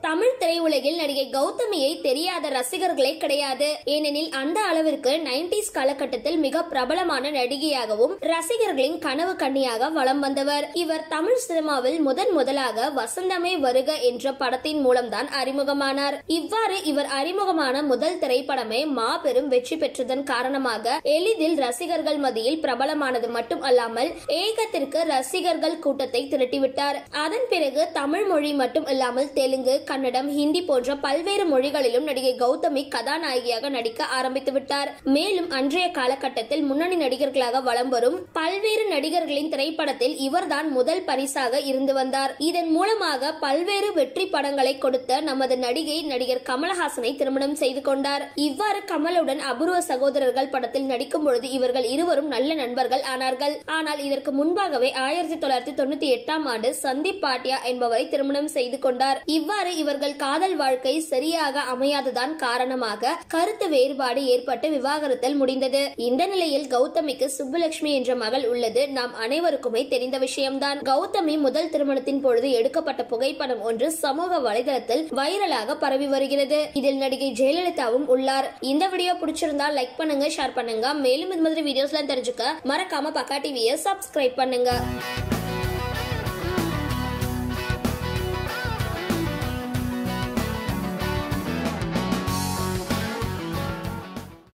தமிழ் திரையுலகில் நடிகை கௌதமியை தெரியாத ரசிகர்களே கிடையாது ஏனெனில் அந்த அளவிற்கு நைன்டிஸ் காலகட்டத்தில் மிக பிரபலமான நடிகையாகவும் ரசிகர்களின் கனவு கன்னியாக வலம் வந்தவர் இவர் தமிழ் சினிமாவில் முதன் முதலாக வசந்தமே வருக என்ற படத்தின் மூலம்தான் அறிமுகமானார் இவ்வாறு இவர் அறிமுகமான முதல் திரைப்படமே மாபெரும் வெற்றி பெற்றதன் காரணமாக எளிதில் ரசிகர்கள் மத்தியில் பிரபலமானது மட்டும் அல்லாமல் ஏகத்திற்கு ரசிகர்கள் கூட்டத்தை திரட்டிவிட்டார் அதன் பிறகு தமிழ் மொழி மட்டும் இல்லாமல் தெலுங்கு கன்னடம் ஹிந்தி போன்ற பல்வேறு மொழிகளிலும் நடிகை கௌதமி கதாநாயகியாக நடிக்க ஆரம்பித்து விட்டார் மேலும் அன்றைய காலகட்டத்தில் முன்னணி நடிகர்களாக வலம் வரும் பல்வேறு நடிகர்களின் திரைப்படத்தில் இவர்தான் முதல் பரிசாக இருந்து வந்தார் இதன் மூலமாக பல்வேறு வெற்றி படங்களை கொடுத்த நமது நடிகை நடிகர் கமலஹாசனை திருமணம் செய்து கொண்டார் இவ்வாறு கமலுடன் அபூர்வ சகோதரர்கள் படத்தில் நடிக்கும் பொழுது இவர்கள் இருவரும் நல்ல நண்பர்கள் ஆனார்கள் ஆனால் இதற்கு முன்பாகவே ஆயிரத்தி தொள்ளாயிரத்தி தொண்ணூத்தி எட்டாம் ஆண்டு சந்தீப் பாட்டியா என்பவரை திருமணம் செய்து கொண்டார் இவ்வாறு இவர்கள் காதல் வாழ்க்கை சரியாக அமையாததான் காரணமாக கருத்து வேறுபாடு ஏற்பட்டு விவாகரத்தில் முடிந்தது இந்த நிலையில் கௌதமிக்கு சுப்புலட்சுமி என்ற மகள் உள்ளது நாம் அனைவருக்குமே தெரிந்த விஷயம்தான் கௌதமி முதல் திருமணத்தின் பொழுது எடுக்கப்பட்ட புகைப்படம் ஒன்று சமூக வலைதளத்தில் வைரலாக பரவி வருகிறது இதில் நடிகை ஜெயலலிதாவும் உள்ளார் இந்த வீடியோ பிடிச்சிருந்தா லைக் பண்ணுங்க ஷேர் பண்ணுங்க மேலும் இது மாதிரி வீடியோஸ்லாம் தெரிஞ்சுக்க மறக்காம பக்கா டிவியை சப்ஸ்கிரைப் பண்ணுங்க